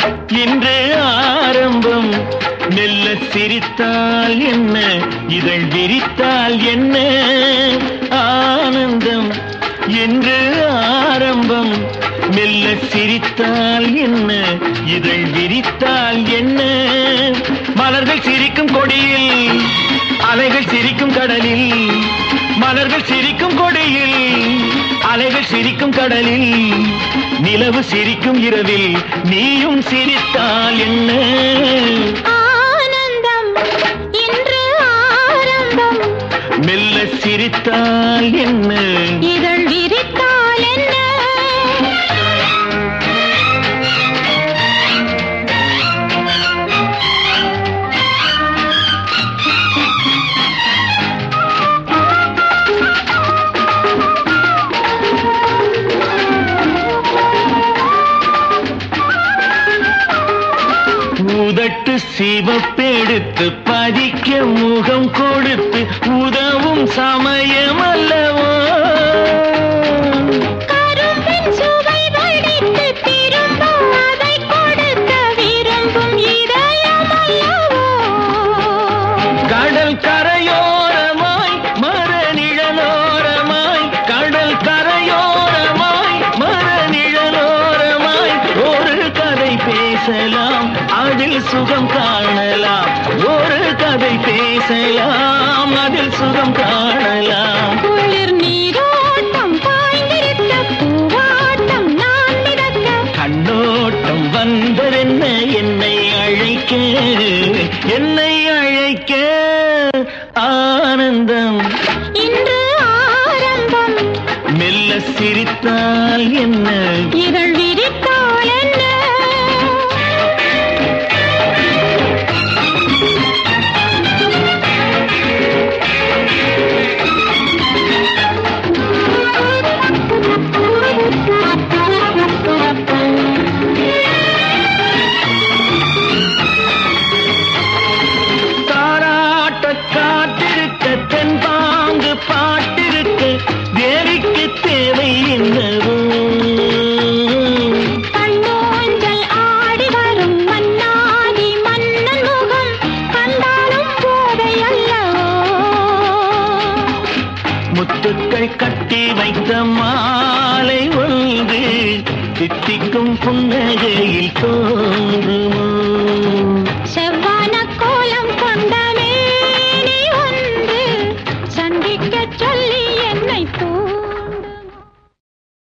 இன்று ஆரம்பம் மெல்ல சிரித்தால் என்ன இதழ் விரித்தால் என்ன ஆனந்தம் என்று ஆரம்பம் மெல்ல சிரித்தால் என்ன இதழ் விரித்தால் என்ன மலர்கள் சிரிக்கும் கொடியில் அலைகள் சிரிக்கும் கடலில் மலர்கள் சிரிக்கும் கொடியில் அலைகள் சிரிக்கும் கடலில் நிலவு சிரிக்கும் இரவில் நீயும் சிரித்தால் என்ன ஆனந்தம் இன்று ஆரம்பம் மெல்ல சிரித்தால் என்ன இதழ் விரித்தால் என்ன உதட்டு சிவப்பெடுத்து பதிக்க முகம் கொடுத்து உதவும் சமயம் அல்லவோ கரும்பின் சுவை வடித்து திரும்ப அதை கொடுக்க விரும்பும் இதயம் அல்லவோ கடல் கரையோரமாய் மரநிழலோரமாய் கடல் கரையோரமாய் மரநிழலோரமாய் ஒரு கதை பேசலாம் அதில் சுகம் காணலாம் ஒரு கதை பேசலாம் அதில் சுகம் காணலாம் குளிர் நீரோட்டம் பாய்ந்திருக்க பூவாட்டம் நான் மிதக்க கண்ணோட்டம் வந்ததென்ன என்னை அழைக்க என்னை அழைக்க ஆனந்தம் இன்று ஆரம்பம் மெல்ல சிரித்தால் என்ன இதழ் விரித்தால் என்ன தாராட்ட காட்டிருக்க தென்பாங்கு பாட்டிருக்க தேவிக்கு தேவை என்னவோ கண்ணோஞ்சல் ஆடி வரும் மன்னாதி மன்னன் முகம் கண்டாலும் போதை அல்லவோ முத்துக்கள் கட்டி வைத்த மாலை ஒன்று தித்திக்கும் புன்னகையில் தோன்றுமோ